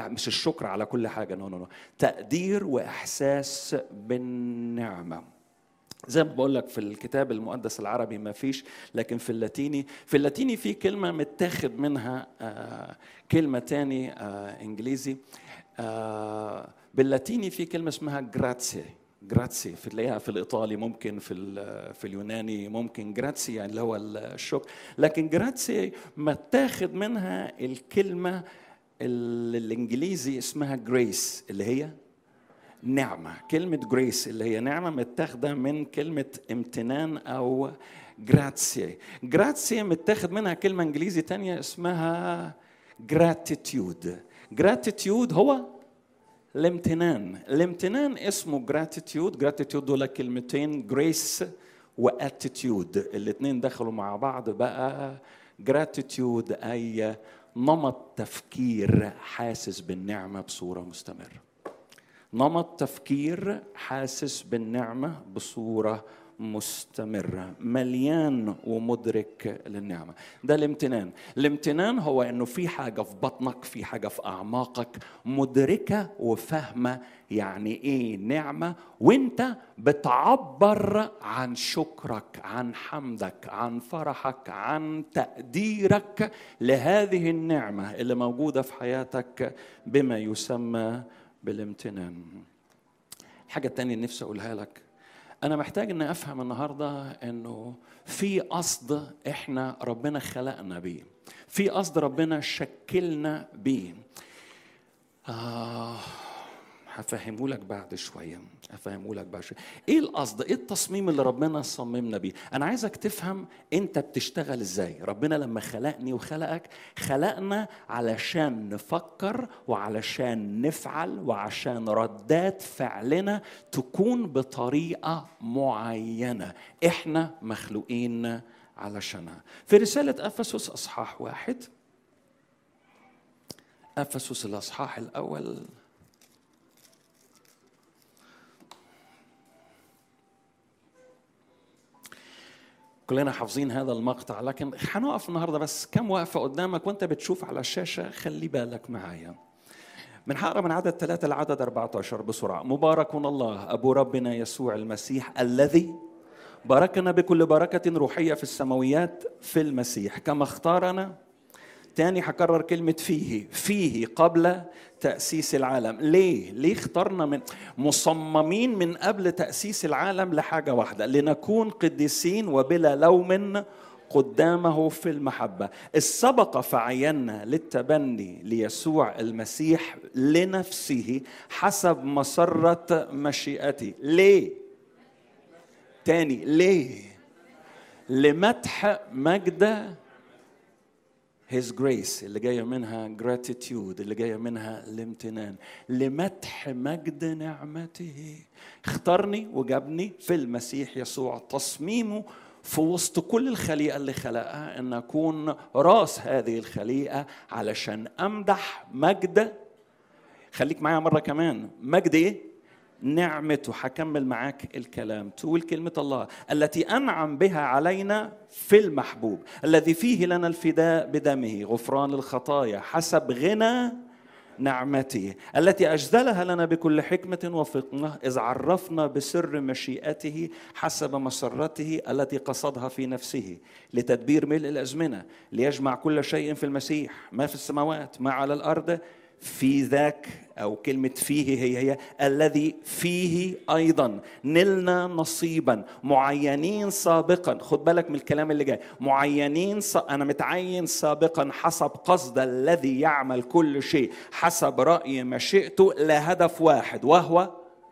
مش الشكر على كل حاجه نو نو نو تقدير واحساس بالنعمه زي ما بقول لك في الكتاب المقدس العربي ما فيش لكن في اللاتيني في اللاتيني في كلمة متاخد منها آه كلمة تاني آه انجليزي آه باللاتيني في كلمة اسمها جراتسي جراتسي في تلاقيها في الايطالي ممكن في في اليوناني ممكن جراتسي يعني اللي هو الشكر لكن جراتسي متاخد منها الكلمة الانجليزي اسمها جريس اللي هي نعمة كلمة جريس اللي هي نعمة متاخدة من كلمة امتنان أو جراتسي جراتسي متاخد منها كلمة انجليزي تانية اسمها جراتيتيود جراتيتيود هو الامتنان الامتنان اسمه جراتيتيود جراتيتيود دول كلمتين جريس واتيتيود الاثنين دخلوا مع بعض بقى جراتيتيود اي نمط تفكير حاسس بالنعمه بصوره مستمره نمط تفكير حاسس بالنعمه بصوره مستمرة مليان ومدرك للنعمة ده الامتنان الامتنان هو انه في حاجة في بطنك في حاجة في اعماقك مدركة وفاهمة يعني ايه نعمة وانت بتعبر عن شكرك عن حمدك عن فرحك عن تقديرك لهذه النعمة اللي موجودة في حياتك بما يسمى بالامتنان الحاجة التانية اللي نفسي أقولها لك أنا محتاج إن أفهم النهاردة إنه في قصد إحنا ربنا خلقنا بيه في قصد ربنا شكلنا بيه آه هفهمه لك بعد شوية هفهمه لك بعد شوية ايه القصد ايه التصميم اللي ربنا صممنا بيه انا عايزك تفهم انت بتشتغل ازاي ربنا لما خلقني وخلقك خلقنا علشان نفكر وعلشان نفعل وعشان ردات فعلنا تكون بطريقة معينة احنا مخلوقين علشانها في رسالة أفسس أصحاح واحد أفسس الأصحاح الأول كلنا حافظين هذا المقطع لكن هنقف النهارده بس كم وقفه قدامك وانت بتشوف على الشاشه خلي بالك معايا من هقرا من عدد ثلاثة لعدد 14 بسرعة مبارك الله أبو ربنا يسوع المسيح الذي باركنا بكل بركة روحية في السماويات في المسيح كما اختارنا تاني هكرر كلمة فيه فيه قبل تأسيس العالم ليه؟ ليه اخترنا من مصممين من قبل تأسيس العالم لحاجة واحدة لنكون قديسين وبلا لوم قدامه في المحبة السبق فعينا للتبني ليسوع المسيح لنفسه حسب مسرة مشيئته ليه؟ تاني ليه؟ لمدح مجد His grace اللي جاية منها gratitude اللي جاية منها الامتنان لمدح مجد نعمته اختارني وجابني في المسيح يسوع تصميمه في وسط كل الخليقة اللي خلقها أن أكون راس هذه الخليقة علشان أمدح مجد خليك معايا مرة كمان مجد إيه؟ نعمته هكمل معاك الكلام تقول كلمة الله التي أنعم بها علينا في المحبوب الذي فيه لنا الفداء بدمه غفران الخطايا حسب غنى نعمته التي أجزلها لنا بكل حكمة وفقنة إذ عرفنا بسر مشيئته حسب مسرته التي قصدها في نفسه لتدبير ملء الأزمنة ليجمع كل شيء في المسيح ما في السماوات ما على الأرض في ذاك او كلمه فيه هي هي الذي فيه ايضا نلنا نصيبا معينين سابقا خد بالك من الكلام اللي جاي معينين س... انا متعين سابقا حسب قصد الذي يعمل كل شيء حسب راي مشيئته لهدف واحد وهو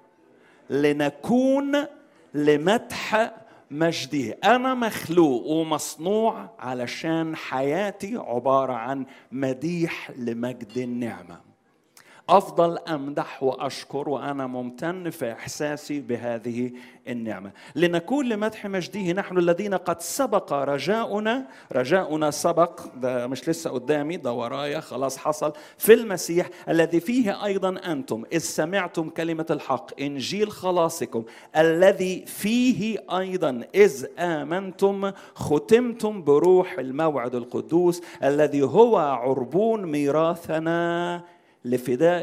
لنكون لمدح مجده انا مخلوق ومصنوع علشان حياتي عباره عن مديح لمجد النعمه افضل امدح واشكر وانا ممتن في احساسي بهذه النعمه لنكون لمدح مجده نحن الذين قد سبق رجاؤنا رجاؤنا سبق ده مش لسه قدامي ده ورايا خلاص حصل في المسيح الذي فيه ايضا انتم اذ سمعتم كلمه الحق انجيل خلاصكم الذي فيه ايضا اذ امنتم ختمتم بروح الموعد القدوس الذي هو عربون ميراثنا لفداء